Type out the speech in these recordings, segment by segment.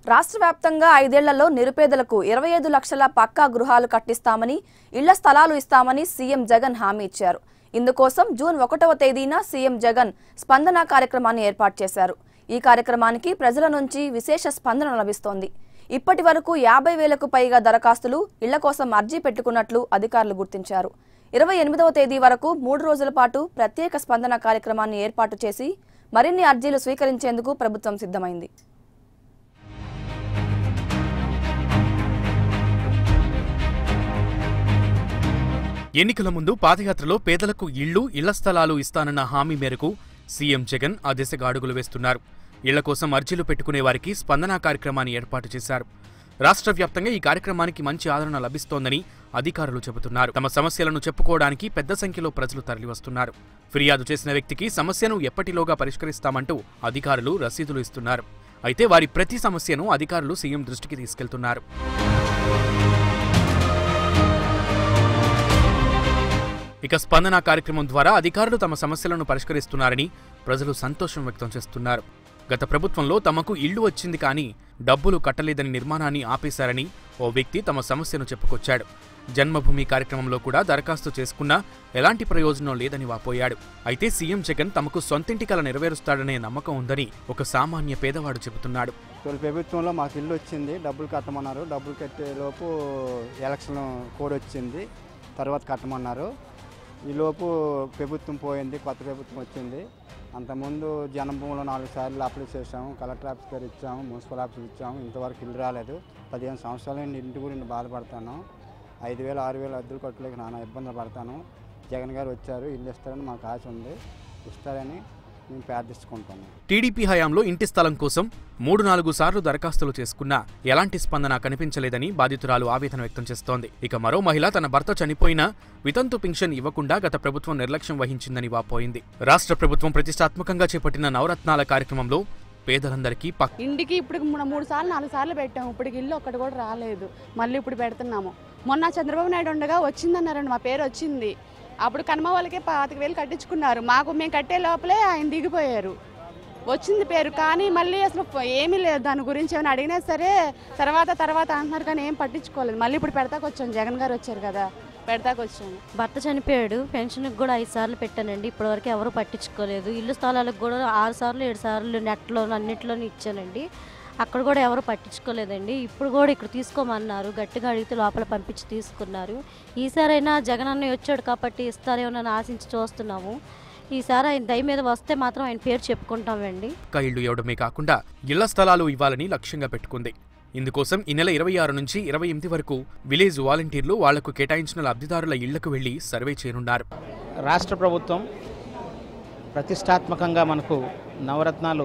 రాష్ట్ర వ్యాప్తంగా ఐదేళ్లలో నిరుపేదలకు ఇరవై ఐదు లక్షల పక్కా గృహాలు కట్టిస్తామని ఇళ్ల స్థలాలు ఇస్తామని సీఎం జగన్ హామీ ఇచ్చారు ఇందుకోసం జూన్ ఒకటవ తేదీన సీఎం జగన్ స్పందన కార్యక్రమాన్ని ఏర్పాటు చేశారు ఈ కార్యక్రమానికి ప్రజల నుంచి విశేష స్పందన లభిస్తోంది ఇప్పటి వరకు యాభై వేలకు పైగా దరఖాస్తులు ఇళ్ల కోసం అర్జీ పెట్టుకున్నట్లు అధికారులు గుర్తించారు ఇరవై ఎనిమిదవ తేదీ వరకు మూడు రోజుల పాటు ప్రత్యేక స్పందన కార్యక్రమాన్ని ఏర్పాటు చేసి మరిన్ని అర్జీలు స్వీకరించేందుకు ప్రభుత్వం సిద్ధమైంది ఎన్నికల ముందు పాదయాత్రలో పేదలకు ఇళ్లు ఇళ్ల స్థలాలు ఇస్తానన్న హామీ మేరకు సీఎం జగన్ ఆ దిశగా అడుగులు వేస్తున్నారు ఇళ్ల కోసం అర్జీలు పెట్టుకునే వారికి స్పందన కార్యక్రమాన్ని ఏర్పాటు చేశారు రాష్ట్ర వ్యాప్తంగా ఈ కార్యక్రమానికి మంచి ఆదరణ లభిస్తోందని అధికారులు చెబుతున్నారు తమ సమస్యలను చెప్పుకోవడానికి పెద్ద సంఖ్యలో ప్రజలు తరలివస్తున్నారు ఫిర్యాదు చేసిన వ్యక్తికి సమస్యను ఎప్పటిలోగా పరిష్కరిస్తామంటూ అధికారులు రసీదులు ఇస్తున్నారు అయితే వారి ప్రతి సమస్యను అధికారులు సీఎం దృష్టికి తీసుకెళ్తున్నారు ఇక స్పందన కార్యక్రమం ద్వారా అధికారులు తమ సమస్యలను పరిష్కరిస్తున్నారని ప్రజలు సంతోషం వ్యక్తం చేస్తున్నారు గత ప్రభుత్వంలో తమకు ఇళ్లు వచ్చింది కానీ డబ్బులు కట్టలేదని నిర్మాణాన్ని ఆపేశారని ఓ వ్యక్తి తమ సమస్యను చెప్పుకొచ్చాడు జన్మభూమి కార్యక్రమంలో కూడా దరఖాస్తు చేసుకున్నా ఎలాంటి ప్రయోజనం లేదని వాపోయాడు అయితే సీఎం జగన్ తమకు సొంతింటి కల నెరవేరుస్తాడనే నమ్మకం ఉందని ఒక సామాన్య పేదవాడు చెబుతున్నాడు తొలి ప్రభుత్వంలో మాకు ఇల్లు వచ్చింది డబ్బులు కట్టమన్నారు డబ్బులు కట్టేలోపు ఎలక్షన్ కోడ్ వచ్చింది తర్వాత కట్టమన్నారు ఈలోపు ప్రభుత్వం పోయింది కొత్త ప్రభుత్వం వచ్చింది అంతకుముందు జనభూమిలో నాలుగు సార్లు అప్లై చేసాము కలెక్టర్ ఆఫీస్ పేరు ఇచ్చాము మున్సిపల్ ఆఫీస్ ఇచ్చాము ఇంతవరకు ఇల్లు రాలేదు పదిహేను సంవత్సరాలు ఇంటి గురించి బాధపడతాను ఐదు వేలు ఆరు వేలు అద్దెలు కట్టలేక నానా ఇబ్బంది పడతాను జగన్ గారు వచ్చారు ఇల్లు ఇస్తారని మాకు ఆశ ఉంది ఇస్తారని మేము ప్రార్థించుకుంటాము టీడీపీ హయాంలో ఇంటి స్థలం కోసం మూడు నాలుగు సార్లు దరఖాస్తులు చేసుకున్నా ఎలాంటి స్పందన కనిపించలేదని బాధితురాలు ఆవేదన వ్యక్తం చేస్తోంది ఇక మరో మహిళ తన భర్త చనిపోయినా వితంతు పింఛన్ ఇవ్వకుండా గత ప్రభుత్వం నిర్లక్ష్యం వహించిందని వాపోయింది రాష్ట్ర ప్రభుత్వం ప్రతిష్టాత్మకంగా చేపట్టిన నవరత్నాల కార్యక్రమంలో పేదలందరికీ పక్ ఇంటికి ఇప్పుడు మూడు మూడు సార్లు నాలుగు సార్లు పెట్టాము ఇప్పటికి ఇల్లు ఒక్కటి కూడా రాలేదు మళ్ళీ ఇప్పుడు పెడుతున్నాము మొన్న చంద్రబాబు నాయుడు ఉండగా వచ్చిందన్నారండి మా పేరు వచ్చింది అప్పుడు కనుమ వాళ్ళకే పాతిక వేలు కట్టించుకున్నారు మాకు మేము కట్టే లోపలే ఆయన దిగిపోయారు వచ్చింది పేరు కానీ మళ్ళీ అసలు ఏమీ లేదు దాని గురించి ఏమైనా అడిగినా సరే తర్వాత తర్వాత అంటున్నారు కానీ ఏం పట్టించుకోలేదు మళ్ళీ ఇప్పుడు పెడతాకు వచ్చాను జగన్ గారు వచ్చారు కదా పెడతాకు వచ్చాను భర్త చనిపోయాడు పెన్షన్కి కూడా ఐదు సార్లు పెట్టానండి ఇప్పటివరకు ఎవరు పట్టించుకోలేదు ఇల్లు స్థలాలకు కూడా ఆరు సార్లు ఏడు సార్లు నెట్లో అన్నిట్లోనే ఇచ్చానండి అక్కడ కూడా ఎవరు పట్టించుకోలేదండి ఇప్పుడు కూడా ఇక్కడ తీసుకోమన్నారు గట్టిగా అడిగితే లోపల పంపించి తీసుకున్నారు ఈసారైనా జగన్ అన్నయ్య వచ్చాడు కాబట్టి ఇస్తారేమోనని ఆశించి చూస్తున్నాము ఈసారి ఆయన దయ మీద వస్తే మాత్రం ఆయన పేరు చెప్పుకుంటామండి పక్కా ఇళ్లు ఇవ్వడమే కాకుండా ఇళ్ల స్థలాలు ఇవ్వాలని లక్ష్యంగా పెట్టుకుంది ఇందుకోసం ఈ నెల ఇరవై ఆరు నుంచి ఇరవై ఎనిమిది వరకు విలేజ్ వాలంటీర్లు వాళ్లకు కేటాయించిన లబ్ధిదారుల ఇళ్లకు వెళ్లి సర్వే చేయనున్నారు రాష్ట్ర ప్రభుత్వం ప్రతిష్టాత్మకంగా మనకు నవరత్నాలు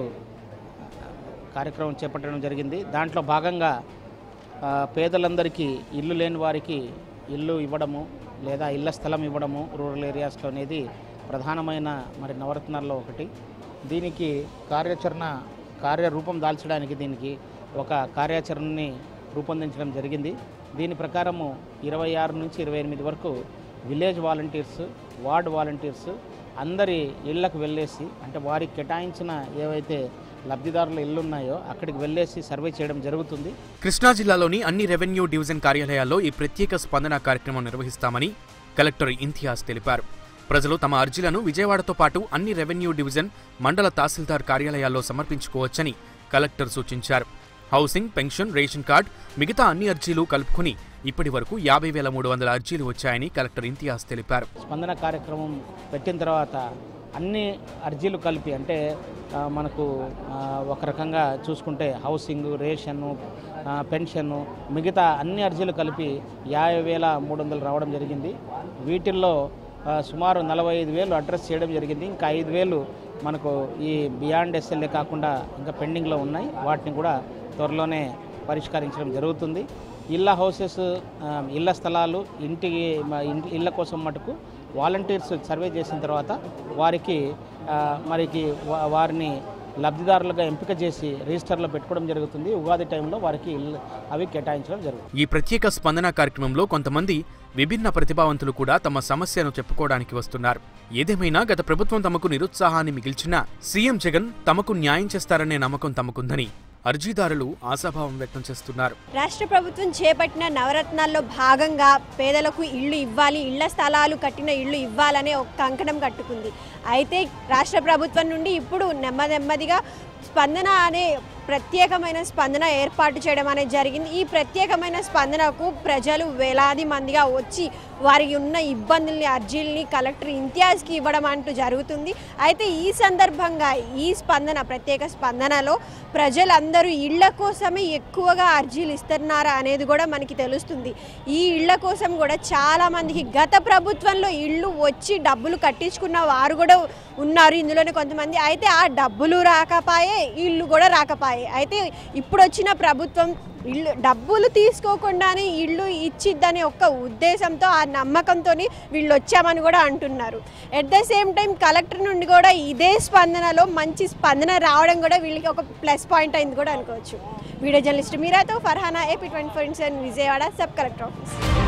కార్యక్రమం చేపట్టడం జరిగింది దాంట్లో భాగంగా ఆ, పేదలందరికీ ఇల్లు లేని వారికి ఇల్లు ఇవ్వడము లేదా ఇళ్ల స్థలం ఇవ్వడము రూరల్ ఏరియాస్లో అనేది ప్రధానమైన మరి నవరత్నాల్లో ఒకటి దీనికి కార్యాచరణ కార్యరూపం దాల్చడానికి దీనికి ఒక కార్యాచరణని రూపొందించడం జరిగింది దీని ప్రకారము ఇరవై ఆరు నుంచి ఇరవై ఎనిమిది వరకు విలేజ్ వాలంటీర్స్ వార్డ్ వాలంటీర్స్ అందరి ఇళ్లకు వెళ్ళేసి అంటే వారికి కేటాయించిన ఏవైతే లబ్ధిదారుల ఇళ్ళు ఉన్నాయో అక్కడికి వెళ్ళేసి సర్వే చేయడం జరుగుతుంది కృష్ణా జిల్లాలోని అన్ని రెవెన్యూ డివిజన్ కార్యాలయాల్లో ఈ ప్రత్యేక స్పందన కార్యక్రమం నిర్వహిస్తామని కలెక్టర్ ఇంతియాజ్ తెలిపారు ప్రజలు తమ అర్జీలను విజయవాడతో పాటు అన్ని రెవెన్యూ డివిజన్ మండల తహసీల్దార్ కార్యాలయాల్లో సమర్పించుకోవచ్చని కలెక్టర్ సూచించారు హౌసింగ్ పెన్షన్ రేషన్ కార్డ్ మిగతా అన్ని అర్జీలు కలుపుకుని ఇప్పటి వరకు యాభై వేల మూడు వందల అర్జీలు వచ్చాయని కలెక్టర్ ఇంతియాజ్ తెలిపారు స్పందన కార్యక్రమం పెట్టిన తర్వాత అన్ని అర్జీలు కలిపి అంటే ఆ, మనకు ఆ, ఒక రకంగా చూసుకుంటే హౌసింగ్ రేషన్ను ఆ, పెన్షన్ను మిగతా అన్ని అర్జీలు కలిపి యాభై వేల మూడు వందలు రావడం జరిగింది వీటిల్లో ఆ, సుమారు నలభై ఐదు వేలు అడ్రస్ చేయడం జరిగింది ఇంకా ఐదు వేలు మనకు ఈ బియాండ్ ఎస్ఎల్ఏ కాకుండా ఇంకా పెండింగ్లో ఉన్నాయి వాటిని కూడా త్వరలోనే పరిష్కరించడం జరుగుతుంది ఇళ్ళ హౌసెస్ ఆ, ఇళ్ళ స్థలాలు ఇంటికి మ- ఇంటి ఇళ్ళ కోసం మటుకు వాలంటీర్స్ సర్వే చేసిన తర్వాత వారికి ఆ, మరికి వా- వారిని లబ్ధిదారులుగా ఎంపిక చేసి రిజిస్టర్లో పెట్టుకోవడం జరుగుతుంది ఉగాది టైంలో వారికి ఇల్లు అవి కేటాయించడం జరుగుతుంది ఈ ప్రత్యేక స్పందన కార్యక్రమంలో కొంతమంది విభిన్న ప్రతిభావంతులు కూడా తమ సమస్యను చెప్పుకోవడానికి వస్తున్నారు ఏదేమైనా గత ప్రభుత్వం తమకు నిరుత్సాహాన్ని మిగిల్చినా సీఎం జగన్ తమకు న్యాయం చేస్తారనే నమ్మకం తమకుందని అర్జీదారులు ఆశాభావం వ్యక్తం చేస్తున్నారు రాష్ట్ర ప్రభుత్వం చేపట్టిన నవరత్నాల్లో భాగంగా పేదలకు ఇళ్ళు ఇవ్వాలి ఇళ్ల స్థలాలు కట్టిన ఇళ్ళు ఇవ్వాలనే ఒక కంకణం కట్టుకుంది అయితే రాష్ట్ర ప్రభుత్వం నుండి ఇప్పుడు నెమ్మది నెమ్మదిగా స్పందన అనే ప్రత్యేకమైన స్పందన ఏర్పాటు చేయడం అనేది జరిగింది ఈ ప్రత్యేకమైన స్పందనకు ప్రజలు వేలాది మందిగా వచ్చి వారికి ఉన్న ఇబ్బందుల్ని అర్జీల్ని కలెక్టర్ ఇంతియాజ్కి ఇవ్వడం అంటూ జరుగుతుంది అయితే ఈ సందర్భంగా ఈ స్పందన ప్రత్యేక స్పందనలో ప్రజలందరూ ఇళ్ల కోసమే ఎక్కువగా అర్జీలు ఇస్తున్నారా అనేది కూడా మనకి తెలుస్తుంది ఈ ఇళ్ల కోసం కూడా చాలా మందికి గత ప్రభుత్వంలో ఇళ్ళు వచ్చి డబ్బులు కట్టించుకున్న వారు కూడా ఉన్నారు ఇందులోనే కొంతమంది అయితే ఆ డబ్బులు రాకపాయే ఇల్లు కూడా రాకపాయే అయితే ఇప్పుడు వచ్చిన ప్రభుత్వం ఇల్లు డబ్బులు తీసుకోకుండానే ఇల్లు ఇచ్చిద్దని ఒక్క ఉద్దేశంతో ఆ నమ్మకంతో వీళ్ళు వచ్చామని కూడా అంటున్నారు at the same time collector నుండి కూడా ఇదే స్పందనలో మంచి స్పందన రావడం కూడా వీళ్ళకి ఒక ప్లస్ పాయింట్ అయింది కూడా అనుకోవచ్చు వీడియో జర్నలిస్ట్ మీరాతో Farhana AP twenty four Vijayawada sub collector office